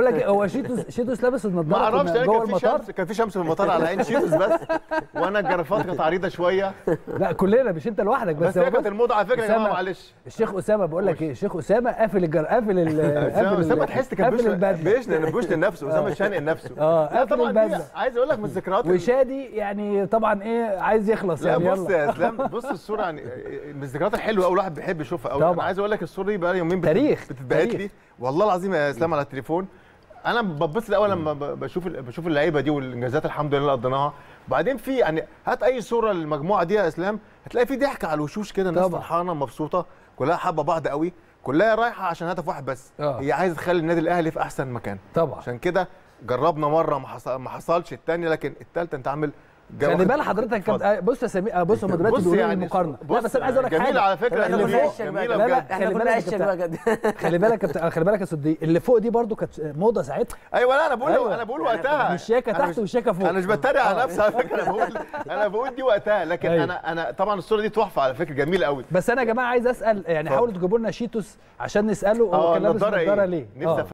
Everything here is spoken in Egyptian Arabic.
لك إيه، هو شيتوس شيتوس لابس ما النضاره اعرفش كنا انا جوه كان في المطار شمس كان في شمس في المطار على عين شيتوس بس وانا الجرافات كانت عريضه شويه لا كلنا مش انت لوحدك بس, بس هو هي كانت بص، الموضه على فكره يا جماعه أسامة- معلش الشيخ اسامه بقول لك ايه الشيخ اسامه قافل الجر قافل ال قافل اسامه ال- تحس كان قافل بيشنق البدله بيشنق بيشنق نفسه اسامه شانق نفسه اه لا قافل طبعا دي البدله عايز اقول لك من الذكريات ال- وشادي يعني طبعا ايه عايز يخلص لا يعني بص يلا يا اسلام بص الصوره يعني من الذكريات الحلوه قوي الواحد بيحب يشوفها قوي طبعا. انا عايز اقول لك الصوره دي بقى لي يومين بت- تاريخ، بتتبعت تاريخ. لي والله العظيم يا اسلام على التليفون انا ببص الاول لما ب- بشوف ال- بشوف اللعيبه دي والانجازات الحمد لله اللي قضيناها وبعدين في يعني هات اي صوره للمجموعه دي يا اسلام هتلاقي في ضحك على الوشوش كده الناس طبعا. فرحانه مبسوطه كلها حابه بعض قوي كلها رايحه عشان هدف واحد بس آه. هي عايزه تخلي النادي الاهلي في احسن مكان طبعا عشان كده جربنا مره ما حصل ما حصلش الثانيه لكن الثالثه انت عامل خلي بال حضرتك اتفضل. كابتن- بص يا سمير بص هم دلوقتي بص بيقولوا لي يعني المقارنه لا بص بس انا عايز اقول لك جميل حاجه على فكره احنا اللي كنا فوق- عشق بقى جميله لا لا بجد احنا خلي كنا بالك عشق يا بقى كابتن- كده خلي بالك يا كابتن- خلي بالك يا صديق اللي فوق دي برضو كانت موضه ساعتها ايوه لا انا بقول أيوة. انا بقول وقتها مش شياكه أنا تحت مش- وشياكه فوق انا مش بتريق على نفسي على فكره انا بقول انا بقول دي وقتها لكن أيوة. انا انا طبعا الصوره دي تحفه على فكره جميله قوي بس انا يا جماعه عايز اسال يعني اتفضل. حاولوا تجيبوا لنا شيتوس عشان نساله هو اه كان لابس النضاره نضاره ايه ليه نفسي آه.